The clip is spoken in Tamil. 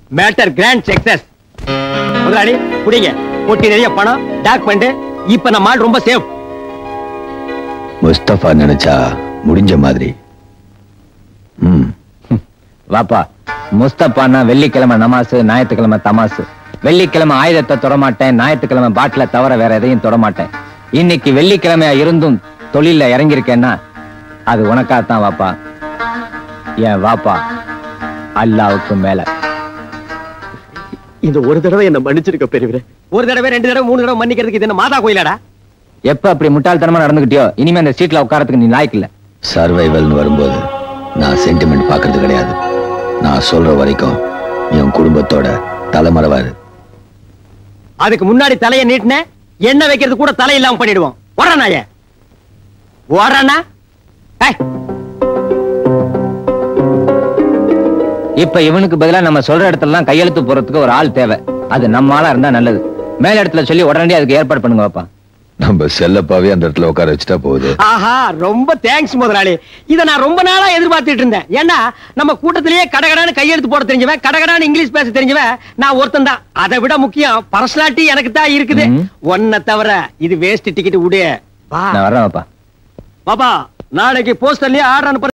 மேட்டர் கிராண்ட் சக்சஸ் முதலாளி குடிங்க பொட்டி நிறைய பணம் டாக்குமெண்ட் இப்ப நம்ம ஆள் ரொம்ப சேஃப் முஸ்தபா நினைச்சா முடிஞ்ச மாதிரி ம் வாப்பா முஸ்தபானா வெள்ளிக்கிழமை நமாசு ஞாயிற்றுக்கிழமை தமாசு வெள்ளிக்கிழமை ஆயுதத்தை தொடமாட்டேன் ஞாயிற்றுக்கிழமை பாட்டில தவிர வேற எதையும் தொடமாட்டேன் இன்னைக்கு வெள்ளிக்கிழமையா இருந்தும் தொழில இறங்கியிருக்கேன்னா அது உனக்காகத்தான் வாப்பா ஏன் வாப்பா அல்லாவுக்கு மேல இந்த ஒரு தடவை என்ன மன்னிச்சிருக்க பெரியவரே ஒரு தடவை ரெண்டு தடவை மூணு தடவை மன்னிக்கிறதுக்கு இது என்ன மாதா கோயிலாடா எப்ப அப்படி முட்டாள்தனமா நடந்துகிட்டியோ இனிமே அந்த சீட்ல உட்காரத்துக்கு நீ லாய்க்கு இல்ல சர்வைவல்னு வரும்போது நான் சென்டிமெண்ட் பார்க்கறது கிடையாது நான் சொல்ற வரைக்கும் என் குடும்பத்தோட தலைமறைவாரு அதுக்கு முன்னாடி தலையை நீட்டின எண்ணெய் வைக்கிறது கூட தலை இல்லாம பண்ணிடுவோம் ஓடனாய ஓடனா இப்ப இவனுக்கு பதிலா நம்ம சொல்ற இடத்துல எல்லாம் கையெழுத்து போறதுக்கு ஒரு ஆள் தேவை அது நம்ம ஆளா இருந்தா நல்லது மேல இடத்துல சொல்லி உடனடியாக அதுக்கு ஏற்பாடு பண்ணுங்க வாப்பா நம்ம செல்லப்பாவே அந்த இடத்துல உட்கார வச்சுட்டா போகுது ஆஹா ரொம்ப தேங்க்ஸ் முதலாளி இத நான் ரொம்ப நாளா எதிர்பார்த்துட்டு இருந்தேன் ஏன்னா நம்ம கூட்டத்திலேயே கடகடான்னு கையெழுத்து போட தெரிஞ்சவன் கடகடான்னு இங்கிலீஷ் பேச தெரிஞ்சவன் நான் ஒருத்தன் தான் அதை விட முக்கியம் பர்சனாலிட்டி எனக்கு தான் இருக்குது ம். ஒன்ன தவிர இது வேஸ்ட் டிக்கெட் விடு வா நான் வர்றேன் வாப்பா பாப்பா நாளைக்கு போஸ்டர்லயே ஆர்டர் அனுப்புற